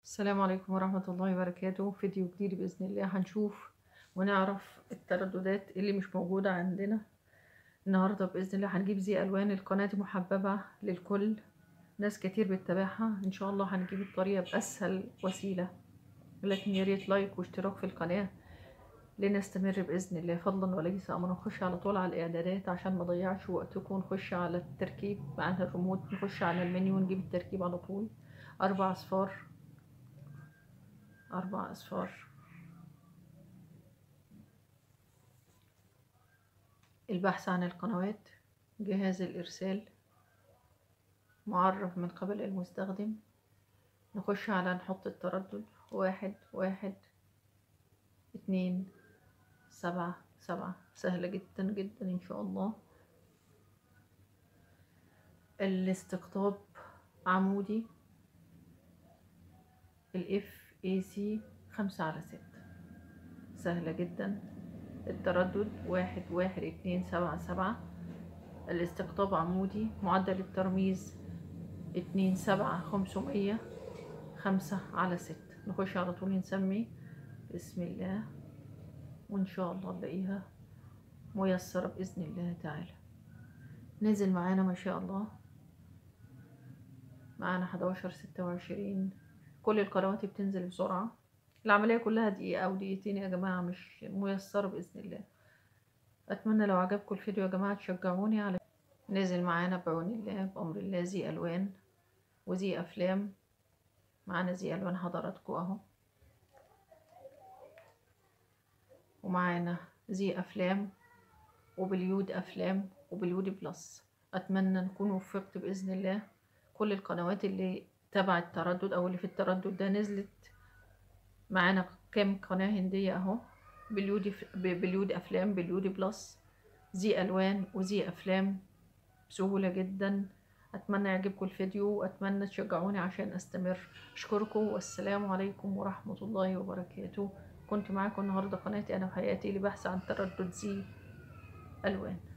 السلام عليكم ورحمة الله وبركاته فيديو جديد بإذن الله هنشوف ونعرف الترددات اللي مش موجودة عندنا النهاردة بإذن الله هنجيب زي ألوان القناة دي محببة للكل ناس كتير بتتابعها إن شاء الله هنجيب الطريقة بأسهل وسيلة لكن يا ريت لايك واشتراك في القناة لنستمر بإذن الله فضلا وليس أمرا نخش على طول على الإعدادات عشان ما ضيعش وقتكم نخش على التركيب معانا الريموت نخش على المنيو ونجيب التركيب على طول أربع أصفار أربع أصفار البحث عن القنوات جهاز الإرسال معرف من قبل المستخدم نخش على نحط التردد واحد واحد اتنين سبعة سبعة سهلة جدا جدا إن شاء الله الاستقطاب عمودي الاف اي سي خمسة على ستة سهلة جدا التردد واحد واحد اتنين سبعة سبعة الاستقطاب عمودي معدل الترميز اتنين سبعة خمسمية خمسة على ستة نخش على طول نسمي بسم الله وإن شاء الله نلاقيها ميسرة بإذن الله تعالى نزل معانا ما شاء الله معانا حداشر ستة وعشرين كل القنوات بتنزل بسرعة العملية كلها دقيقة أو دقيقتين يا جماعة مش ميسرة بإذن الله أتمنى لو عجبكم الفيديو يا جماعة تشجعوني على نزل معانا بعون الله بأمر الله زي ألوان وزي أفلام معانا زي ألوان حضراتكم أهو ومعانا زي أفلام وباليود أفلام وباليود بلس أتمنى نكون وفقت بإذن الله كل القنوات اللي تبع التردد أو اللي في التردد ده نزلت معانا كام قناة هندية أهو باليود باليود أفلام باليود بلس زي ألوان وزي أفلام بسهولة جدا أتمنى يعجبكم الفيديو وأتمنى تشجعوني عشان أستمر أشكركم والسلام عليكم ورحمة الله وبركاته كنت معاكم النهاردة قناتي أنا وحياتي لبحث عن تردد زي ألوان